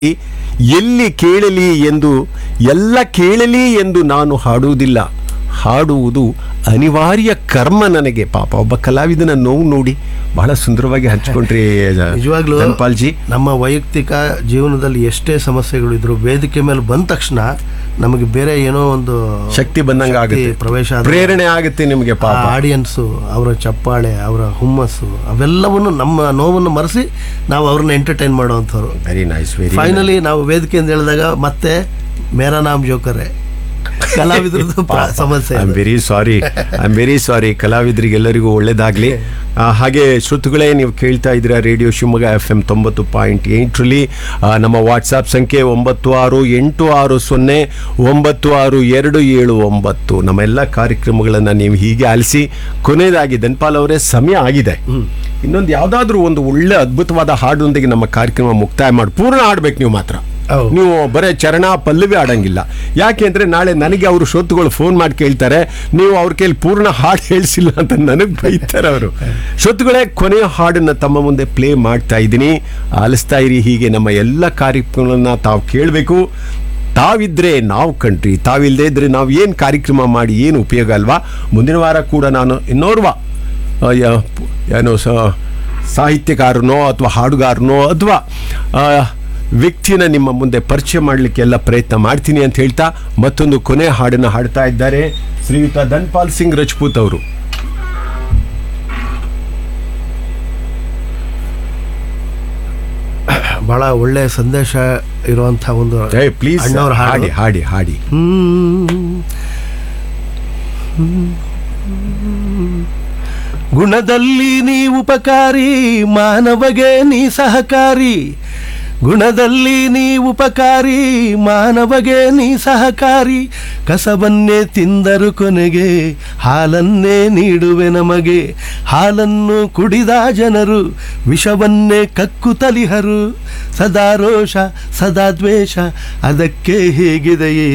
ಎಲ್ಲಿ ಕೇಳಲಿ ಎಂದು ಎಲ್ಲ ಕೇಳಲಿ ಎಂದು ನಾನು ಹಾಡುವುದಿಲ್ಲ ಹಾಡುವುದು ಅನಿವಾರ್ಯ ಕರ್ಮ ನನಗೆ ಪಾಪ ಒಬ್ಬ ಕಲಾವಿದನ ನೋವು ನೋಡಿ ಬಹಳ ಸುಂದರವಾಗಿ ಹಂಚ್ಕೊಂಡ್ರಿ ನಿಜವಾಗ್ಲೂ ಧನ್ಪಾಲ್ಜಿ ನಮ್ಮ ವೈಯಕ್ತಿಕ ಜೀವನದಲ್ಲಿ ಎಷ್ಟೇ ಸಮಸ್ಯೆಗಳು ಇದ್ರು ವೇದಿಕೆ ಮೇಲೆ ಬಂದ ತಕ್ಷಣ ನಮಗೆ ಬೇರೆ ಏನೋ ಒಂದು ಶಕ್ತಿ ಬಂದಂಗೆ ಶಕ್ತಿ ಆಗುತ್ತೆ ಪ್ರವೇಶ ಆದ್ರೆ ಪ್ರೇರಣೆ ಆಗುತ್ತೆ ನಿಮಗೆ ಪಾಪ ಆಡಿಯನ್ಸು ಅವರ ಚಪ್ಪಾಳೆ ಅವರ ಹುಮ್ಮಸ್ಸು ಅವೆಲ್ಲವನ್ನು ನಮ್ಮ ನೋವನ್ನು ಮರೆಸಿ ನಾವು ಅವ್ರನ್ನ ಎಂಟರ್ಟೈನ್ ಮಾಡುವಂಥವ್ರು ವೆರಿ ನೈಸ್ ವೆರಿ ಫೈನಲಿ ನಾವು ವೇದಿಕೆಯಿಂದ ಹೇಳಿದಾಗ ಮತ್ತೆ ಮೇರಾ ನಾಮ್ ಜೋಕರೆ ಕಲಾವಿದ್ರದ್ದು ಪ್ರ- ಸಮಸ್ಯೆ ಐ ಆಮ್ ಅದು. Very sorry I am very sorry ಕಲಾವಿದರಿಗೆಲ್ಲರಿಗೂ ಒಳ್ಳೇದಾಗಲಿ ಹಾಗೆ ಶ್ರೋತೃಗಳೇ ನೀವು ಕೇಳ್ತಾ ಇದ್ದೀರಾ ರೇಡಿಯೋ ಶಿವಮೊಗ್ಗ ಎಫ್ ಎಮ್ ತೊಂಬತ್ತು ಪಾಯಿಂಟ್ ಎಂಟರಲ್ಲಿ ನಮ್ಮ ವಾಟ್ಸಾಪ್ ಸಂಖ್ಯೆ ಒಂಬತ್ತು ಆರು ಎಂಟು ಆರು ಸೊನ್ನೆ ಒಂಬತ್ತು ಆರು ಎರಡು ಏಳು ಒಂಬತ್ತು ನಮ್ಮ ಎಲ್ಲ ಕಾರ್ಯಕ್ರಮಗಳನ್ನು ನೀವು ಹೀಗೆ ಆಲಿಸಿ ಕೊನೆಯದಾಗಿ ಧನ್ಪಾಲ್ ಅವರೇ ಸಮಯ ಆಗಿದೆ ಇನ್ನೊಂದು ಯಾವುದಾದ್ರೂ ಒಂದು ಒಳ್ಳೆ ಅದ್ಭುತವಾದ ಹಾಡೊಂದಿಗೆ ನಮ್ಮ ಕಾರ್ಯಕ್ರಮ ಮುಕ್ತಾಯ ಮಾಡಿ ಪೂರ್ಣ ಹಾಡ್ಬೇಕು ನೀವು ಮಾತ್ರ ಹೌದು. ನೀವು ಬರೇ ಚರಣ ಪಲ್ಲವಿ ಆಡಂಗಿಲ್ಲ ಯಾಕೆಂದ್ರೆ ನಾಳೆ ನನಗೆ ಅವರು ಶ್ರೋತೃಗಳು ಫೋನ್ ಮಾಡಿ ಕೇಳ್ತಾರೆ ನೀವು ಅವ್ರ ಕೈಲಿ ಪೂರ್ಣ ಹಾಡು ಹೇಳಿಸಿಲ್ಲ ಅಂತ ನನಗೆ ಬೈತಾರೆ ಅವರು ಶ್ರೋತೃಗಳೇ ಕೊನೆಯ ಹಾಡನ್ನ ತಮ್ಮ ಮುಂದೆ ಪ್ಲೇ ಮಾಡ್ತಾ ಇದ್ದೀನಿ ಆಲಿಸ್ತಾ ಇರಿ ಹೀಗೆ ನಮ್ಮ ಎಲ್ಲ ಕಾರ್ಯಕ್ರಮಗಳನ್ನ ತಾವು ಕೇಳಬೇಕು ತಾವಿದ್ರೆ ನಾವು ಕಂಡ್ರಿ ತಾವಿಲ್ಲದೆ ಇದ್ರೆ ನಾವು ಏನು ಕಾರ್ಯಕ್ರಮ ಮಾಡಿ ಏನು ಉಪಯೋಗ ಅಲ್ವಾ ಮುಂದಿನ ವಾರ ಕೂಡ ನಾನು ಇನ್ನೋರ್ವ ಆ, ಯ- ಏನೋ ಸ ಸಾಹಿತ್ಯಕಾರನೋ ಅಥವಾ ಹಾಡುಗಾರನೋ ಅಥವಾ ಆ, ವ್ಯಕ್ತಿನ ನಿಮ್ಮ ಮುಂದೆ ಪರಿಚಯ ಮಾಡಲಿಕ್ಕೆ ಎಲ್ಲ ಪ್ರಯತ್ನ ಮಾಡ್ತೀನಿ ಅಂತ ಹೇಳ್ತಾ ಮತ್ತೊಂದು ಕೊನೆ ಹಾಡನ್ನು ಹಾಡ್ತಾ ಇದ್ದಾರೆ ಶ್ರೀಯುತ ಧನ್ಪಾಲ್ ಸಿಂಗ್ ರಜಪೂತ್ ಅವರು ಬಹಳ ಒಳ್ಳೆ ಸಂದೇಶ ಇರುವಂತ ಒಂದು ಏ ಪ್ಲೀಸ್ ಅಣ್ಣವ್ರ ಹಾಡು. ಹಾಡಿ ಹಾಡಿ ಹಾಡಿ ಹ್ಮ್. ಗುಣದಲ್ಲಿ ನೀ ಉಪಕಾರಿ ಮಾನವಗೆ ನೀ ಸಹಕಾರಿ ಗುಣದಲ್ಲಿ ನೀ ಉಪಕಾರಿ ಮಾನವಗೆ ನೀ ಸಹಕಾರಿ ಕಸವನ್ನೇ ತಿಂದರು ಕೊನೆಗೆ ಹಾಲನ್ನೇ ನೀಡುವೆ ನಮಗೆ ಹಾಲನ್ನು ಕುಡಿದ ಜನರು ವಿಷವನ್ನೇ ಕಕ್ಕುತ್ತಲಿಹರು ಸದಾ ರೋಷ ಸದಾ ದ್ವೇಷ ಅದಕ್ಕೆ ಹೇಗಿದೆಯೇ